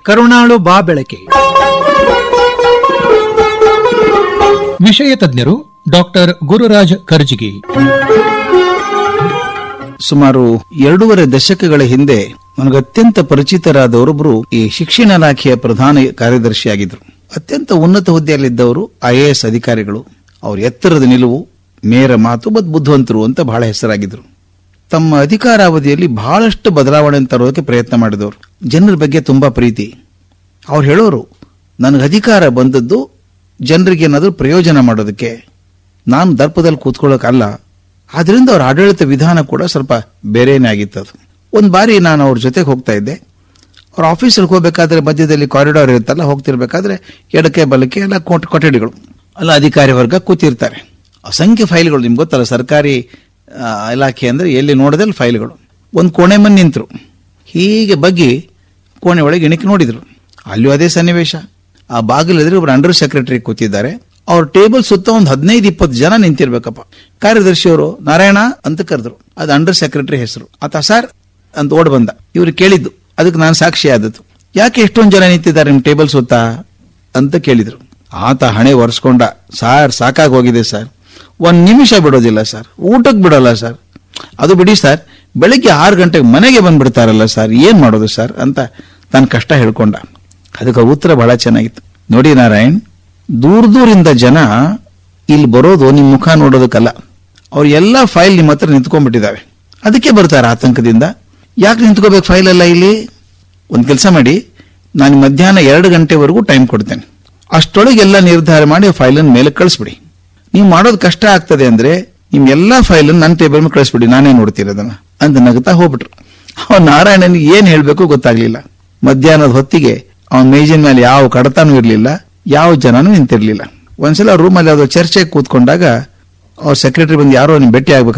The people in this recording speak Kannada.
ಕರುಣಾಳು ಬಾ ಬೆಳಕೆ ವಿಷಯ ತಜ್ಞರು ಡಾಕ್ಟರ್ ಗುರುರಾಜ್ ಕರ್ಜಿಗಿ ಸುಮಾರು ಎರಡೂವರೆ ದಶಕಗಳ ಹಿಂದೆ ನನಗೆ ಅತ್ಯಂತ ಪರಿಚಿತರಾದವರೊಬ್ಬರು ಈ ಶಿಕ್ಷಣ ಇಲಾಖೆಯ ಪ್ರಧಾನ ಕಾರ್ಯದರ್ಶಿಯಾಗಿದ್ದರು ಅತ್ಯಂತ ಉನ್ನತ ಹುದ್ದೆಯಲ್ಲಿದ್ದವರು ಐಎಎಸ್ ಅಧಿಕಾರಿಗಳು ಅವ್ರ ಎತ್ತರದ ನಿಲುವು ನೇರ ಮಾತು ಮತ್ತು ಬುದ್ಧಿವಂತರು ಅಂತ ಬಹಳ ಹೆಸರಾಗಿದ್ದರು ತಮ್ಮ ಅಧಿಕಾರಾವಧಿಯಲ್ಲಿ ಬಹಳಷ್ಟು ಬದಲಾವಣೆ ತರೋದಕ್ಕೆ ಪ್ರಯತ್ನ ಮಾಡಿದವರು ಜನರ ಬಗ್ಗೆ ತುಂಬಾ ಪ್ರೀತಿ ಅವ್ರು ಹೇಳೋರು ನನಗೆ ಅಧಿಕಾರ ಬಂದದ್ದು ಜನರಿಗೆ ಏನಾದರೂ ಪ್ರಯೋಜನ ಮಾಡೋದಕ್ಕೆ ನಾನು ದರ್ಪದಲ್ಲಿ ಕೂತ್ಕೊಳ್ಳೋಕಲ್ಲ ಆದ್ರಿಂದ ಅವ್ರ ಆಡಳಿತ ವಿಧಾನ ಕೂಡ ಸ್ವಲ್ಪ ಬೇರೆನೇ ಆಗಿತ್ತು ಅದು ಒಂದು ಬಾರಿ ನಾನು ಅವ್ರ ಜೊತೆಗೆ ಹೋಗ್ತಾ ಇದ್ದೆ ಅವ್ರ ಆಫೀಸಲ್ಲಿ ಹೋಗ್ಬೇಕಾದ್ರೆ ಮಧ್ಯದಲ್ಲಿ ಕಾರಿಡಾರ್ ಇರುತ್ತಲ್ಲ ಹೋಗ್ತಿರ್ಬೇಕಾದ್ರೆ ಎಡಕ್ಕೆ ಬಲಕ್ಕೆ ಎಲ್ಲ ಕೊಟ್- ಕೊಠಡಿಗಳು ಅಲ್ಲ ಅಧಿಕಾರಿ ವರ್ಗ ಕೂತಿರ್ತಾರೆ ಅಸಂಖ್ಯ ಫೈಲ್ಗಳು ನಿಮ್ಗೆ ಗೊತ್ತಲ್ಲ ಸರ್ಕಾರಿ ಆ, ಇಲಾಖೆ ಅಂದ್ರೆ ಎಲ್ಲಿ ನೋಡಿದಲ್ಲಿ ಫೈಲ್ಗಳು ಒಂದು ಕೋಣೆ ಮನೆ ನಿಂತರು ಹೀಗೆ ಬಗ್ಗಿ ಕೋಣೆ ಒಳಗೆ ಇಣಕಿ ನೋಡಿದ್ರು ಅಲ್ಲಿಯೂ ಅದೇ ಸನ್ನಿವೇಶ ಆ ಬಾಗಿಲೆದ್ರೆ ಒಬ್ರು ಅಂಡರ್ ಸೆಕ್ರೆಟರಿ ಕೂತಿದ್ದಾರೆ ಅವ್ರ ಟೇಬಲ್ ಸುತ್ತ ಒಂದು ಹದಿನೈದು ಇಪ್ಪತ್ತು ಜನ ನಿಂತಿರ್ಬೇಕಪ್ಪ ಕಾರ್ಯದರ್ಶಿ ಅವರು ನಾರಾಯಣ ಅಂತ ಕರೆದ್ರು ಅದು ಅಂಡರ್ ಸೆಕ್ರೆಟರಿ ಹೆಸರು ಆತ ಸರ್ ಅಂತ ಓಡ್ ಬಂದ ಇವ್ರು ಕೇಳಿದ್ದು ಅದಕ್ಕೆ ನಾನು ಸಾಕ್ಷಿ ಆದದ್ದು ಯಾಕೆ ಎಷ್ಟೊಂದು ಜನ ನಿಂತಿದ್ದಾರೆ ನಿಮ್ ಟೇಬಲ್ ಸುತ್ತ ಅಂತ ಕೇಳಿದ್ರು ಆತ ಹಣೆ ಒರೆಸ್ಕೊಂಡ ಸಾರ್ ಸಾಕಾಗಿ ಹೋಗಿದೆ ಸರ್ ಒಂದ್ ನಿಮಿಷ ಬಿಡೋದಿಲ್ಲ ಸರ್ ಊಟಕ್ಕೆ ಬಿಡೋಲ್ಲ ಸರ್ ಅದು ಬಿಡಿ ಸರ್ ಬೆಳಿಗ್ಗೆ ಆರು ಗಂಟೆಗೆ ಮನೆಗೆ ಬಂದ್ಬಿಡ್ತಾರಲ್ಲ ಸರ್ ಏನ್ ಮಾಡೋದು ಸರ್ ಅಂತ ತನ್ನ ಕಷ್ಟ ಹೇಳ್ಕೊಂಡ ಅದಕ್ಕೆ ಉತ್ತರ ಬಹಳ ಚೆನ್ನಾಗಿತ್ತು ನೋಡಿ ನಾರಾಯಣ್ ದೂರ ದೂರಿಂದ ಜನ ಇಲ್ಲಿ ಬರೋದು ನಿಮ್ ಮುಖ ನೋಡೋದಕ್ಕಲ್ಲ ಅವ್ರ ಎಲ್ಲ ಫೈಲ್ ನಿಮ್ಮ ಹತ್ರ ನಿಂತ್ಕೊಂಡ್ಬಿಟ್ಟಿದ್ದಾವೆ ಅದಕ್ಕೆ ಬರ್ತಾರೆ ಆತಂಕದಿಂದ ಯಾಕೆ ನಿಂತ್ಕೋಬೇಕು ಫೈಲ್ ಎಲ್ಲ ಇಲ್ಲಿ ಒಂದು ಕೆಲಸ ಮಾಡಿ ನಾನು ಮಧ್ಯಾಹ್ನ ಎರಡು ಗಂಟೆವರೆಗೂ ಟೈಮ್ ಕೊಡ್ತೇನೆ ಅಷ್ಟೊಳಗೆಲ್ಲ ನಿರ್ಧಾರ ಮಾಡಿ ಫೈಲನ್ನು ಮೇಲೆ ಕಳಿಸ್ಬಿಡಿ ನೀವು ಮಾಡೋದು ಕಷ್ಟ ಆಗ್ತದೆ ಅಂದ್ರೆ ನಿಮ್ ಎಲ್ಲಾ ಫೈಲ್ ನನ್ನ ಟೇಬಲ್ ಮೇಲೆ ಕಳಿಸ್ಬಿಡಿ ನಾನೇ ನೋಡ್ತೀನಿ ಅದನ್ನ ಅಂತ ನಗುತ್ತಾ ಹೋಗ್ಬಿಟ್ರು ಅವನ್ ನಾರಾಯಣನಿಗೆ ಏನ್ ಹೇಳ್ಬೇಕು ಗೊತ್ತಾಗ್ಲಿಲ್ಲ ಮಧ್ಯಾಹ್ನದ ಹೊತ್ತಿಗೆ ಅವನ ಮೇಜಿನ ಮೇಲೆ ಯಾವ ಕಡತನೂ ಇರ್ಲಿಲ್ಲ ಯಾವ ಜನನೂ ನಿಂತಿರ್ಲಿಲ್ಲ ಒಂದ್ಸಲ ರೂಮಲ್ಲಿ ಯಾವ್ದೋ ಚರ್ಚೆಗೆ ಕೂತ್ಕೊಂಡಾಗ ಅವ್ರ ಸೆಕ್ರೆಟರಿ ಬಂದು ಯಾರೋ ನಿಮ್ ಭೇಟಿ ಆಗ್ಬೇಕು